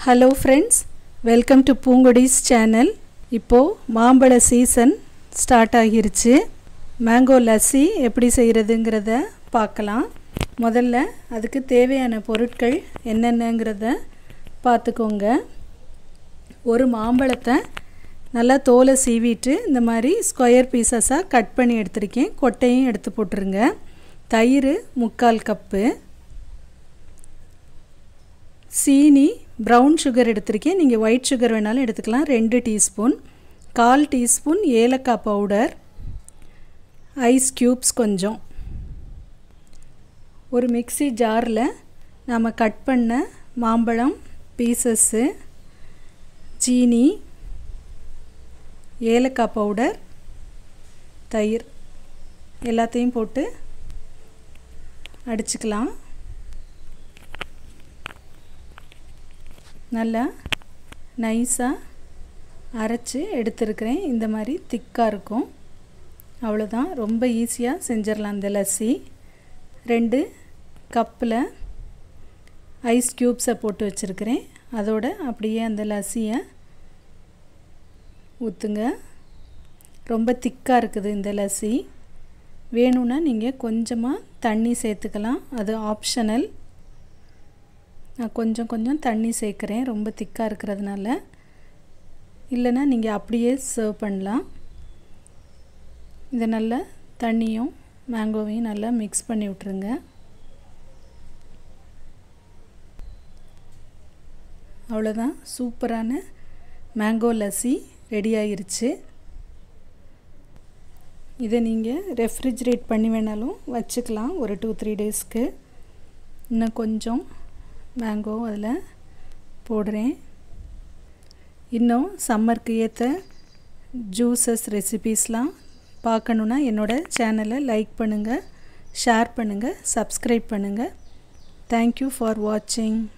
hello friends welcome to Poongodi's channel இப்போது மாம்பழ season start ஆகிருச்சு மேங்கோ லஸ்ஸி எப்படி செய்கிறதுங்கிறத பார்க்கலாம் முதல்ல அதுக்கு தேவையான பொருட்கள் என்னென்னங்கிறத பார்த்துக்கோங்க ஒரு மாம்பழத்தை நல்லா தோலை சீவிட்டு இந்த மாதிரி ஸ்கொயர் பீசஸாக கட் பண்ணி எடுத்திருக்கேன் கொட்டையும் எடுத்து போட்டுருங்க தயிர் முக்கால் கப்பு சீனி ப்ரௌன் சுகர் எடுத்திருக்கேன் நீங்கள் ஒயிட் சுகர் வேணாலும் எடுத்துக்கலாம் ரெண்டு டீஸ்பூன் கால் டீஸ்பூன் ஏலக்காய் பவுடர் ஐஸ் க்யூப்ஸ் கொஞ்சம் ஒரு மிக்சி ஜாரில் நாம் கட் பண்ண மாம்பழம் பீசஸ்ஸு சீனி ஏலக்காய் பவுடர் தயிர் எல்லாத்தையும் போட்டு அடிச்சுக்கலாம் நல்லா நைஸாக அரைச்சி எடுத்துருக்கிறேன் இந்த மாதிரி திக்காக இருக்கும் அவ்வளோதான் ரொம்ப ஈஸியாக செஞ்சிடலாம் இந்த லஸ்ஸி ரெண்டு கப்பில் ஐஸ் க்யூப்ஸை போட்டு வச்சுருக்கிறேன் அதோட அப்படியே அந்த லஸ்ஸியை ஊற்றுங்க ரொம்ப திக்காக இருக்குது இந்த லஸ்ஸி வேணும்னா நீங்கள் கொஞ்சமாக தண்ணி சேர்த்துக்கலாம் அது ஆப்ஷனல் நான் கொஞ்சம் கொஞ்சம் தண்ணி சேர்க்குறேன் ரொம்ப திக்காக இருக்கிறதுனால இல்லைன்னா நீங்கள் அப்படியே சர்வ் பண்ணலாம் இதை நல்லா தண்ணியும் மேங்கோவையும் நல்லா மிக்ஸ் பண்ணி விட்ருங்க அவ்வளோதான் சூப்பரான மேங்கோ லஸ்ஸி ரெடி ஆயிருச்சு இதை நீங்கள் ரெஃப்ரிஜரேட் பண்ணி வேணாலும் வச்சுக்கலாம் ஒரு டூ த்ரீ டேஸ்க்கு இன்னும் கொஞ்சம் மேங்கோ அதில் போடுறேன் இன்னும் சம்மருக்கு ஏற்ற ஜூஸஸ் ரெசிபீஸ்லாம் பார்க்கணுன்னா என்னோடய சேனலை லைக் பண்ணுங்கள் ஷேர் பண்ணுங்கள் சப்ஸ்கிரைப் பண்ணுங்கள் தேங்க்யூ ஃபார் வாட்சிங்